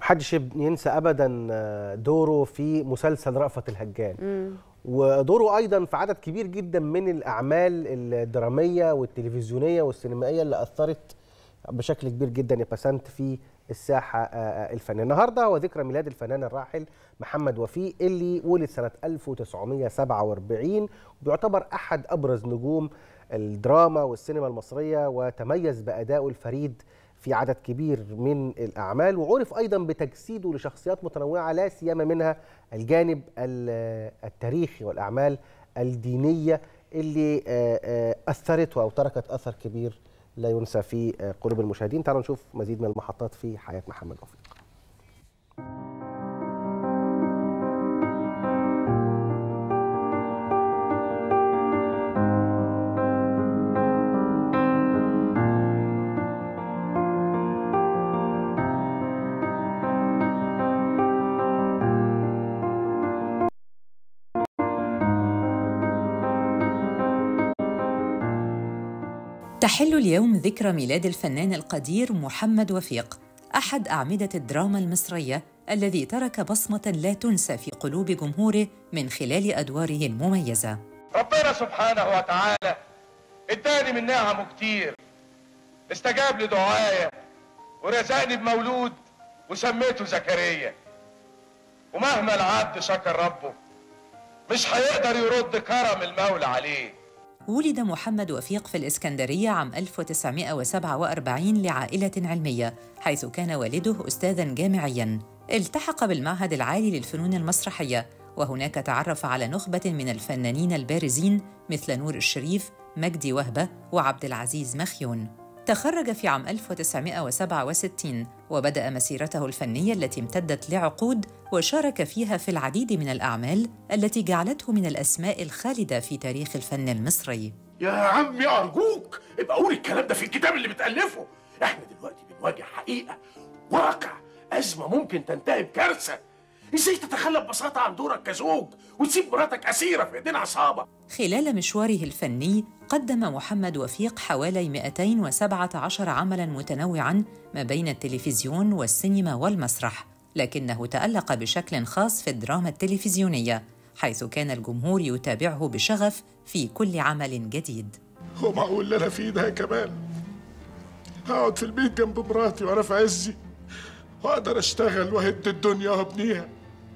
محدش ينسى ابدا دوره في مسلسل رأفت الهجان ودوره ايضا في عدد كبير جدا من الاعمال الدراميه والتلفزيونيه والسينمائيه اللي اثرت بشكل كبير جدا يا بسنت في الساحه الفنيه النهارده هو ذكرى ميلاد الفنان الراحل محمد وفيق اللي ولد سنه 1947 وبيعتبر احد ابرز نجوم الدراما والسينما المصريه وتميز بادائه الفريد في عدد كبير من الاعمال وعرف ايضا بتجسيده لشخصيات متنوعه لا سيما منها الجانب التاريخي والاعمال الدينيه اللي اثرت او تركت اثر كبير لا ينسى في قلوب المشاهدين تعالوا نشوف مزيد من المحطات في حياه محمد وفيق تحل اليوم ذكرى ميلاد الفنان القدير محمد وفيق احد اعمده الدراما المصريه الذي ترك بصمه لا تنسى في قلوب جمهوره من خلال ادواره المميزه ربنا سبحانه وتعالى اداني من نعمه كتير استجاب لدعايا ورزقني بمولود وسميته زكريا ومهما العبد شكر ربه مش هيقدر يرد كرم المولى عليه ولد محمد وفيق في الإسكندرية عام 1947 لعائلة علمية حيث كان والده أستاذاً جامعياً التحق بالمعهد العالي للفنون المسرحية وهناك تعرف على نخبة من الفنانين البارزين مثل نور الشريف مجدي وهبة وعبد العزيز مخيون تخرج في عام 1967 وبدأ مسيرته الفنية التي امتدت لعقود وشارك فيها في العديد من الأعمال التي جعلته من الأسماء الخالدة في تاريخ الفن المصري يا عمي أرجوك ابقى قول الكلام ده في الكتاب اللي بتألفه احنا دلوقتي بنواجه حقيقة واقع أزمة ممكن تنتهي بكارثة ازاي تتخلى ببساطة عن دورك كزوج وتسيب مراتك أسيرة في ايدين عصابة خلال مشواره الفني قدم محمد وفيق حوالي 217 عملاً متنوعاً ما بين التلفزيون والسينما والمسرح لكنه تألق بشكل خاص في الدراما التلفزيونية حيث كان الجمهور يتابعه بشغف في كل عمل جديد هو معقول اللي أنا فيه ده كمان هقعد في البيت جنب مراتي وأنا في عزي وأقدر أشتغل وأهد الدنيا وأبنيها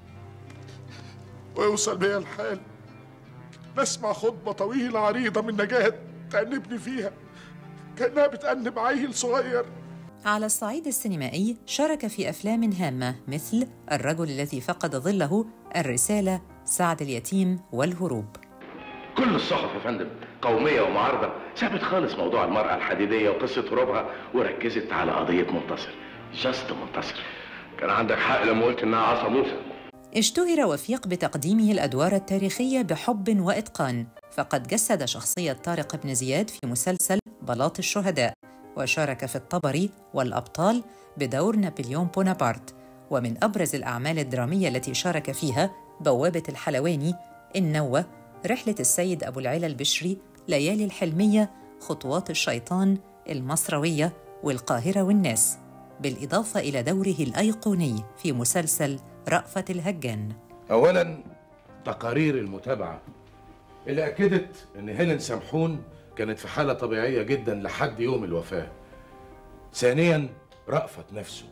ويوصل بيا الحال نسمع خطبة طويلة عريضة من نجاة تأنبني فيها كأنها بتأنب عيل صغير على الصعيد السينمائي شارك في أفلام هامة مثل الرجل الذي فقد ظله الرسالة سعد اليتيم والهروب كل الصحف يا فندم قومية ومعارضة سابت خالص موضوع المرأة الحديدية وقصة هروبها وركزت على قضية منتصر جاست منتصر كان عندك حق لما قلت إنها عصا موسى اشتهر وفيق بتقديمه الأدوار التاريخية بحب وإتقان فقد جسد شخصية طارق بن زياد في مسلسل بلاط الشهداء وشارك في الطبري والأبطال بدور نابليون بونابرت ومن أبرز الأعمال الدرامية التي شارك فيها بوابة الحلواني النوة رحلة السيد أبو العلا البشري ليالي الحلمية خطوات الشيطان المصروية والقاهرة والناس بالإضافة إلى دوره الأيقوني في مسلسل رأفة الهجان أولا تقارير المتابعة اللي أكدت إن هيلين سمحون كانت في حالة طبيعية جدا لحد يوم الوفاة ثانيا رأفت نفسه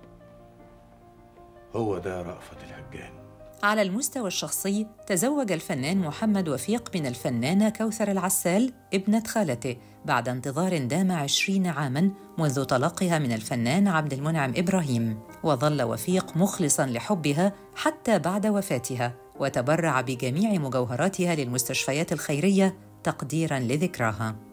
هو ده رأفت الهجان على المستوى الشخصي تزوج الفنان محمد وفيق من الفنانة كوثر العسال ابنة خالته بعد انتظار دام عشرين عاماً منذ طلاقها من الفنان عبد المنعم إبراهيم وظل وفيق مخلصاً لحبها حتى بعد وفاتها وتبرع بجميع مجوهراتها للمستشفيات الخيرية تقديراً لذكراها